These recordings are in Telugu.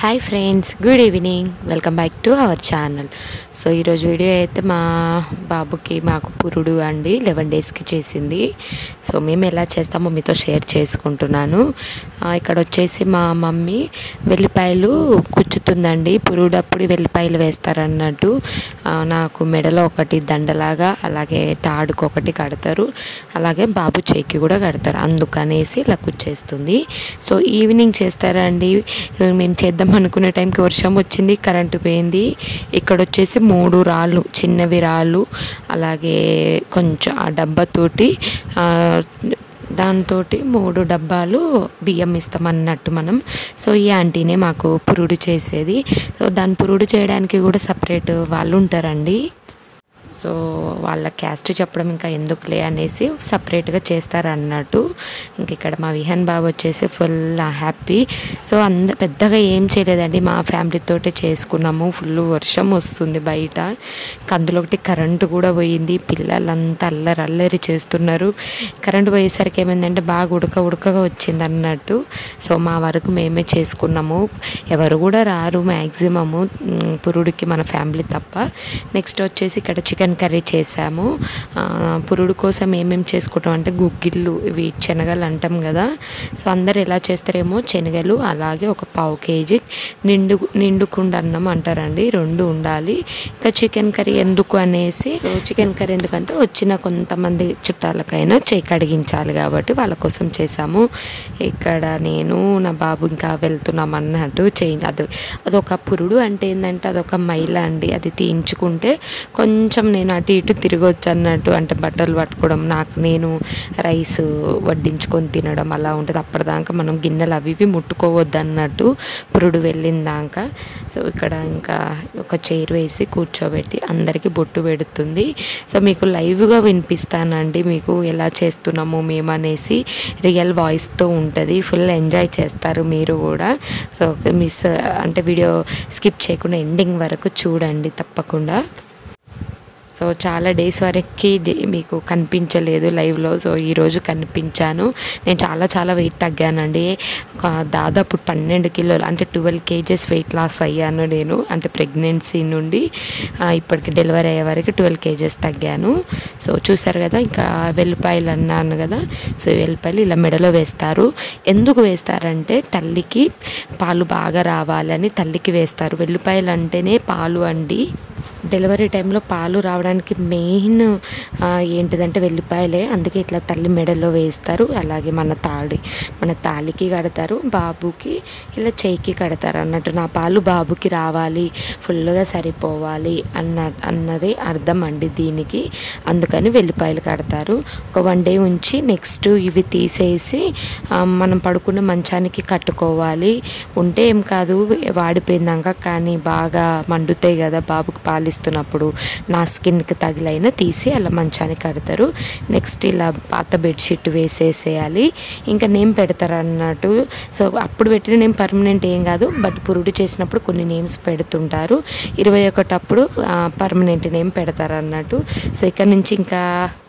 Hi friends good evening welcome back to our channel so ఈరోజు వీడియో అయితే మా బాబుకి మాకు పురుడు అండి లెవెన్ డేస్కి చేసింది సో మేము ఎలా చేస్తామో మీతో షేర్ చేసుకుంటున్నాను ఆ, ఇక్కడ వచ్చేసి మా మమ్మీ వెల్లిపాయలు కుచ్చుతుందండి పురుడప్పుడు వెల్లిపాయలు వేస్తారన్నట్టు ఆ, నాకు మెడలో ఒకటి దండలాగా అలాగే తాడుకు ఒకటి కడతారు అలాగే బాబు చేయికి కూడా కడతారు అందుకనేసి ఇలా కుచ్చేస్తుంది సో ఈవినింగ్ చేస్తారా అండి మేము చేద్దాం అనుకునే టైంకి వర్షం వచ్చింది కరెంటు పోయింది ఇక్కడ వచ్చేసి మూడు రాళ్ళు చిన్నవి రాళ్ళు అలాగే కొంచెం ఆ డబ్బాతోటి ఆ, దాంతో మూడు డబ్బాలు బియ్యం ఇస్తామన్నట్టు మనం సో ఈ ఆంటీనే మాకు పురుడు చేసేది సో దాని పురుడు చేయడానికి కూడా సపరేట్ వాళ్ళు ఉంటారండి సో వాళ్ళ క్యాస్ట్ చెప్పడం ఇంకా ఎందుకులే అనేసి సపరేట్గా చేస్తారు అన్నట్టు ఇంక ఇక్కడ మా విహాన్ బాబు వచ్చేసి ఫుల్ హ్యాపీ సో అంద పెద్దగా ఏం చేయలేదండి మా ఫ్యామిలీతోటే చేసుకున్నాము ఫుల్ వర్షం వస్తుంది బయట ఇంక అందులో ఒకటి కరెంటు కూడా పోయింది పిల్లలంతా అల్లరి అల్లరి చేస్తున్నారు కరెంటు పోయేసరికి ఏమైందంటే బాగా ఉడక ఉడకగా వచ్చింది అన్నట్టు సో మా వరకు మేమే చేసుకున్నాము ఎవరు కూడా రారు మ్యాక్సిమము మ్, పురుడికి మన ఫ్యామిలీ తప్ప నెక్స్ట్ వచ్చేసి ఇక్కడ చికెన్ కర్రీ చేసాము ఆ, పురుడు కోసం ఏమేమి చేసుకుంటాం అంటే గుగ్గిళ్ళు ఇవి శనగలు అంటాం కదా సో అందరు ఎలా చేస్తారేమో శనగలు అలాగే ఒక పావు కేజీ నిండు నిండుకుండా అన్నం అంటారండి రెండు ఉండాలి ఇంకా చికెన్ కర్రీ ఎందుకు అనేసి సో చికెన్ కర్రీ ఎందుకంటే వచ్చిన కొంతమంది చుట్టాలకైనా చేయి కడిగించాలి కాబట్టి వాళ్ళ కోసం చేసాము ఇక్కడ నేను నా బాబు ఇంకా వెళ్తున్నాం అన్నట్టు చేంజ్ అది అదొక పురుడు అంటే ఏంటంటే అదొక మైల అండి అది తీయించుకుంటే కొంచెం నేను అటు ఇటు తిరగొచ్చు అన్నట్టు అంటే బట్టలు పట్టుకోవడం నాకు నేను రైస్ వడ్డించుకొని తినడం అలా ఉంటుంది అప్పటిదాకా మనం గిన్నెలు అవి ఇవి ముట్టుకోవద్దు అన్నట్టు పురుడు వెళ్ళిన దాకా సో ఇక్కడ ఇంకా ఒక చైర్ వేసి కూర్చోబెట్టి అందరికీ బొట్టు పెడుతుంది సో మీకు లైవ్గా వినిపిస్తానండి మీకు ఎలా చేస్తున్నాము మేము అనేసి రియల్ వాయిస్తో ఉంటుంది ఫుల్ ఎంజాయ్ చేస్తారు మీరు కూడా సో మిస్ అంటే వీడియో స్కిప్ చేయకుండా ఎండింగ్ వరకు చూడండి తప్పకుండా సో చాలా డేస్ వరకు ఇది మీకు కనిపించలేదు లైవ్లో సో ఈరోజు కనిపించాను నేను చాలా చాలా వెయిట్ తగ్గానండి ఒక దాదాపు పన్నెండు కిలోలు అంటే ట్వెల్వ్ కేజెస్ వెయిట్ లాస్ అయ్యాను నేను అంటే ప్రెగ్నెన్సీ నుండి ఆ, ఇప్పటికి డెలివరీ అయ్యే వరకు ట్వెల్వ్ కేజెస్ తగ్గాను సో చూసారు కదా ఇంకా వెల్లిపాయలు అన్నాను కదా సో ఈ వెల్లిపాయలు ఇలా మెడలో వేస్తారు ఎందుకు వేస్తారంటే తల్లికి పాలు బాగా రావాలని తల్లికి వేస్తారు వెల్లిపాయలు అంటేనే పాలు అండి డెలివరీ టైంలో పాలు రావడానికి మెయిన్ ఆ, ఏంటిదంటే వెల్లిపాయలే అందుకే ఇట్లా తల్లి మెడలో వేస్తారు అలాగే మన తాడి మన తాలికి కడతారు బాబుకి ఇలా చేయికి కడతారు అన్నట్టు నా పాలు బాబుకి రావాలి ఫుల్గా సరిపోవాలి అన్న అన్నది అర్థం అండి దీనికి అందుకని వెల్లిపాయలు కడతారు ఒక వన్ డే ఉంచి నెక్స్ట్ ఇవి తీసేసి ఆ, మనం పడుకున్న మంచానికి కట్టుకోవాలి ఉంటే ఏం కాదు వాడిపోయిందాక కానీ బాగా మండుతాయి కదా బాబుకి పాలిస్తున్నప్పుడు నా స్కిన్కి తగిలైనా తీసి అలా మంచానికి కడతారు నెక్స్ట్ ఇలా పాత బెడ్షీట్ వేసేసేయాలి ఇంకా నేమ్ పెడతారు అన్నట్టు సో అప్పుడు పెట్టిన నేమ్ పర్మనెంట్ ఏం కాదు బట్ పురుడు చేసినప్పుడు కొన్ని నేమ్స్ పెడుతుంటారు ఇరవై ఒకటప్పుడు పర్మనెంట్ నేమ్ పెడతారు అన్నట్టు సో ఇక్కడ నుంచి ఇంకా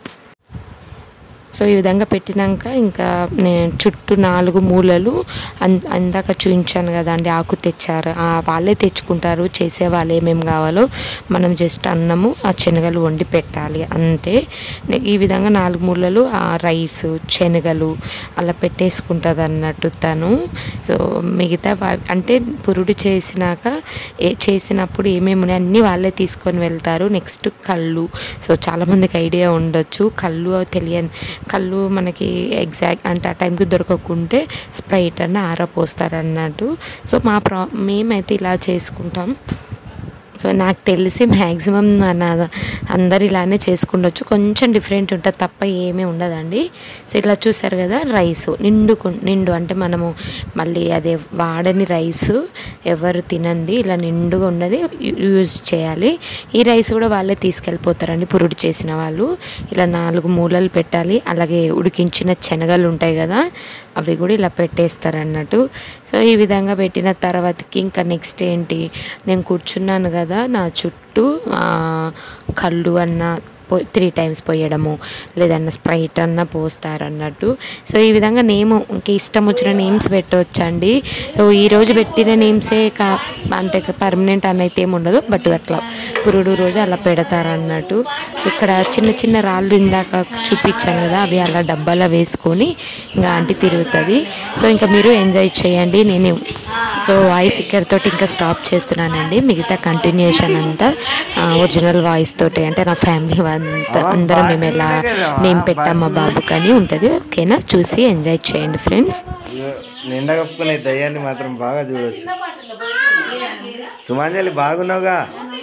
సో ఈ విధంగా పెట్టినాక ఇంకా నేను చుట్టూ నాలుగు మూలలు అన్ అందాక చూపించాను కదండి ఆకు తెచ్చారు ఆ వాళ్ళే తెచ్చుకుంటారు చేసే వాళ్ళు ఏమేమి కావాలో మనం జస్ట్ అన్నము ఆ శనగలు వండి పెట్టాలి అంతే నే- ఈ విధంగా నాలుగు మూలలు ఆ రైస్ శనగలు అలా పెట్టేసుకుంటుంది అన్నట్టు తను సో మిగతా వా- అంటే పురుడు చేసినాక ఏ చేసినప్పుడు ఏమేమి ఉన్నాయి అన్నీ వాళ్ళే తీసుకొని వెళ్తారు నెక్స్ట్ కళ్ళు సో చాలామందికి ఐడియా ఉండొచ్చు కళ్ళు తెలియని కళ్ళు మనకి ఎగ్జాక్ట్ అంటే ఆ టైంకి దొరకకుంటే స్ప్రైట్ అన్న ఆరపోస్తారు అన్నట్టు సో మా ప్రా మేమైతే ఇలా చేసుకుంటాం సో నాకు తెలిసి మ్యాక్సిమం నా అందరు ఇలానే చేసుకుండొచ్చు కొంచెం డిఫరెంట్ ఉంటుంది తప్ప ఏమీ ఉండదండి సో ఇట్లా చూసారు కదా రైస్ నిండు నిండు అంటే మనము మళ్ళీ అదే వాడని రైస్ ఎవరు తినంది ఇలా నిండుగా ఉన్నది యూ- యూజ్ చేయాలి ఈ రైస్ కూడా వాళ్ళే తీసుకెళ్ళిపోతారండి పురుడు చేసిన వాళ్ళు ఇలా నాలుగు మూలలు పెట్టాలి అలాగే ఉడికించిన శనగలు ఉంటాయి కదా అవి కూడా ఇలా పెట్టేస్తారు అన్నట్టు సో ఈ విధంగా పెట్టిన తర్వాతకి ఇంకా నెక్స్ట్ ఏంటి నేను కూర్చున్నాను కదా నా చుట్టూ ఆ, కళ్ళు అన్న పోయి త్రీ టైమ్స్ పోయడము లేదన్నా స్ప్రైట్ అన్న పోస్తారు అన్నట్టు సో ఈ విధంగా నేమ్ ఇంక ఇష్టం వచ్చిన నేమ్స్ పెట్టవచ్చండి సో ఈ రోజు పెట్టిన నేమ్సే కా అంటే పర్మనెంట్ అని అయితే ఏమి ఉండదు బట్ అట్లా పురుడు రోజు అలా పెడతారు అన్నట్టు సో ఇక్కడ చిన్న చిన్న రాళ్ళు ఇందాక చూపించాను కదా అవి అలా డబ్బాలో వేసుకొని ఇంకా ఆంటీ తిరుగుతుంది సో ఇంకా మీరు ఎంజాయ్ చేయండి నేను సో వాయిస్ ఇక్కడితో ఇంకా స్టాప్ చేస్తున్నానండి మిగతా కంటిన్యూషన్ అంతా ఒరిజినల్ వాయిస్ తోటి అంటే నా ఫ్యామిలీ అంతా అందరం మేము ఎలా నేమ్ పెట్టాం మా బాబుకి అని ఉంటుంది ఓకేనా చూసి ఎంజాయ్ చేయండి ఫ్రెండ్స్ ఇగో నిండా కప్పుకునే దయ్యాన్ని మాత్రం బాగా చూడొచ్చు సుమాంజలి బాగున్నావుగా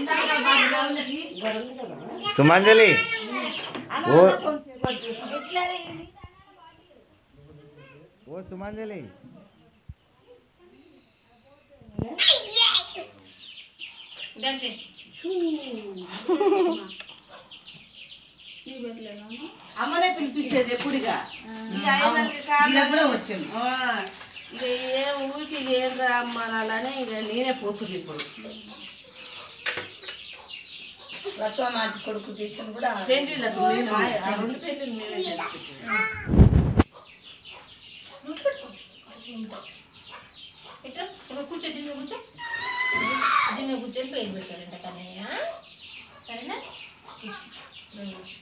సుమాంజలి ఓ ఓ సుమాంజలి అమ్మనే పిలిపించేది ఎప్పుడుగా ఇలా కూడా వచ్చింది ఇక ఏ ఊరికి ఏం రా అమ్మాలని ఇక నేనే పోతుంది ఇప్పుడు లక్ష్మ మాటి కొడుకు తీసుకుని కూడా పెళ్లిళ్ళకు నేను ఆ రెండు పెళ్లిళ్ళు మేమే చేసుకుంటాం ఇట్లా ఇక్కడ కూర్చో దీని మీద కూర్చో దీని మీద కూర్చొని పేరు పెట్టాడంట కన్నయ్య సరేనా కూర్చో. నువ్వు కూర్చో.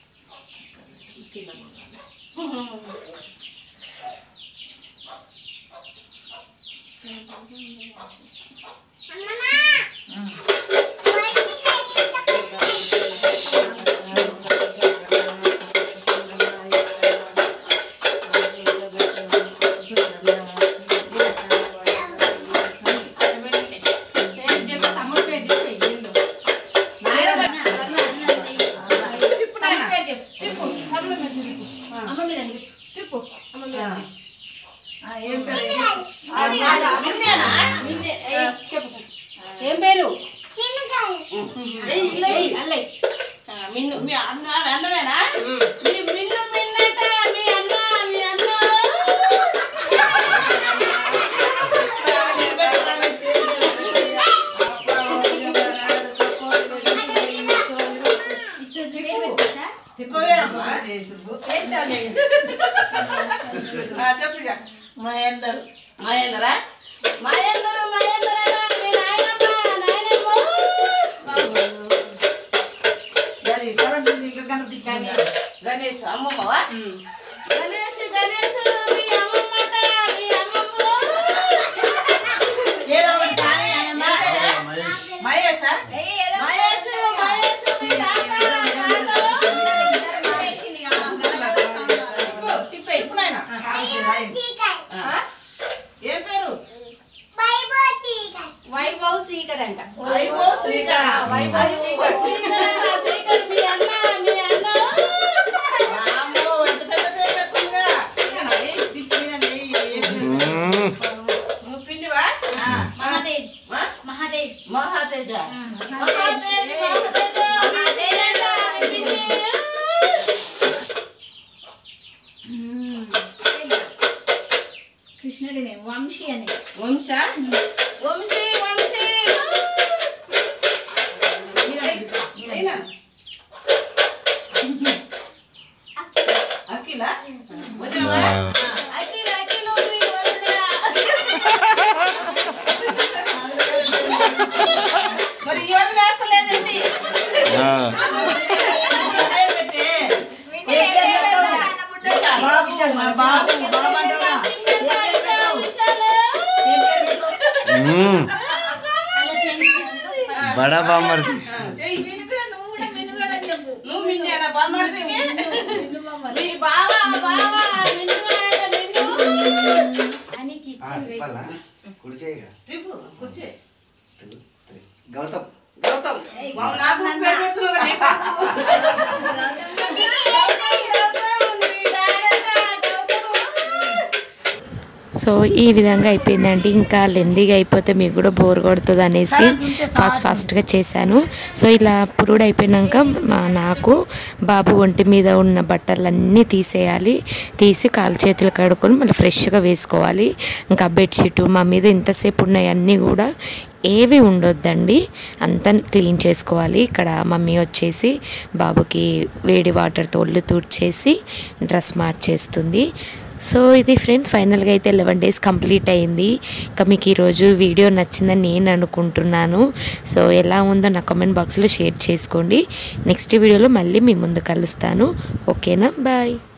పేరు చెప్పు, తమ్ముడు పేరు చెప్పు, ఏందో. తమ్ముడు పేరు చెప్పు. తిప్పు. అమ్మ మీద తిప్పు. తిప్పు. అమ్మ మీద తిప్పు. ఏం పేరు మిన్నే, ఏయ్, చెప్పు ఏం పేరు ఏయ్, అల్లయ్. ఆ, మిన్ను మీ అన్న అన్నమేనా మీ మిన్ను మిన్నట మీ అన్న మీ అన్న ఇష్టం వచ్చిన పేరు పెట్టేసా తిప్పవేరమ్మా వేస్తావులే. చెప్పు ఇక మహేందర్ మహేందరా మహేందరు మహేందరా మీ నాయనమ్మ నాయనమ్మ అది కరెంట్ ఉంది, ఇంకా గంట తిప్పాను గణేష్ అమ్మమ్మవా గణేష్ గణేష్ మీ అమ్మమ్మట మీ అమ్మమ్మ ఏదో ఒకటి కానీ ఆయన మాట- మహేష్ మహేష్ మహేష్ మీ తాత తిప్పు, తిప్పేయ్. ఇప్పుడు ఆయన ఆ? ఏం పేరు వైభవ్ శ్రీకర్ అంట వైభవ్ శ్రీకర్ వైభవ్ శ్రీకర్ శ్రీకర్ శ్రీకర్ మీ అన్న మీ అన్న అమ్మో ఎంత పెద్ద పేరు పెట్టుకుందిగా మ్మ్. నువ్వు పిండివా మహాదేశ్ ఆ? మహాదేశ్ మహాతేజ మహాతేజ మహాతేజ మహాతేజ మీ పిండి. కృష్ణుడిని వంశీ అని వంశ వంశీ వంశీ అయినా అఖిల వదినవా అఖిల అఖిల మీ వదిన మరి ఈ వదిన వేస్తలేదండి ఆ. బాబు మా బాబు బాబు అంటావా? మ్మ్. బడా బామ్మర్ది నువ్వు మిన్నేనా బామ్మర్దికి మీ బావ బావ మిన్నువాడ మిన్ను కుడి చేయగా త్రిపు కూర్చే గౌతమ్ గౌతమ్ బావ నాకు పేరు పెడుతున్నావు కదా, నీకు. గౌతమ్, నీ డాడట, గౌతమ్. సో ఈ విధంగా అయిపోయిందండి ఇంకా లెందీగా అయిపోతే మీకు కూడా బోర్ కొడుతుంది అనేసి ఫాస్ట్ ఫాస్ట్గా చేశాను సో ఇలా పురుడు అయిపోయినాక మా నాకు బాబు ఒంటి మీద ఉన్న బట్టలన్నీ తీసేయాలి తీసి కాలు చేతులు కడుక్కొని మళ్ళీ ఫ్రెష్గా వేసుకోవాలి ఇంకా బెడ్షీట్ మా మీద ఇంతసేపు ఉన్నాయి అన్నీ కూడా ఏవి ఉండొద్దండి అంతా క్లీన్ చేసుకోవాలి ఇక్కడ మమ్మీ వచ్చేసి బాబుకి వేడి వాటర్తో ఒళ్ళు తుడిచేసి డ్రెస్ మార్చేస్తుంది సో ఇది ఫ్రెండ్స్ ఫైనల్గా అయితే లెవెన్ డేస్ కంప్లీట్ అయింది ఇంకా మీకు ఈరోజు వీడియో నచ్చిందని నేను అనుకుంటున్నాను సో ఎలా ఉందో నా కామెంట్ బాక్స్లో షేర్ చేసుకోండి నెక్స్ట్ వీడియోలో మళ్ళీ మీ ముందు కలుస్తాను ఓకేనా బాయ్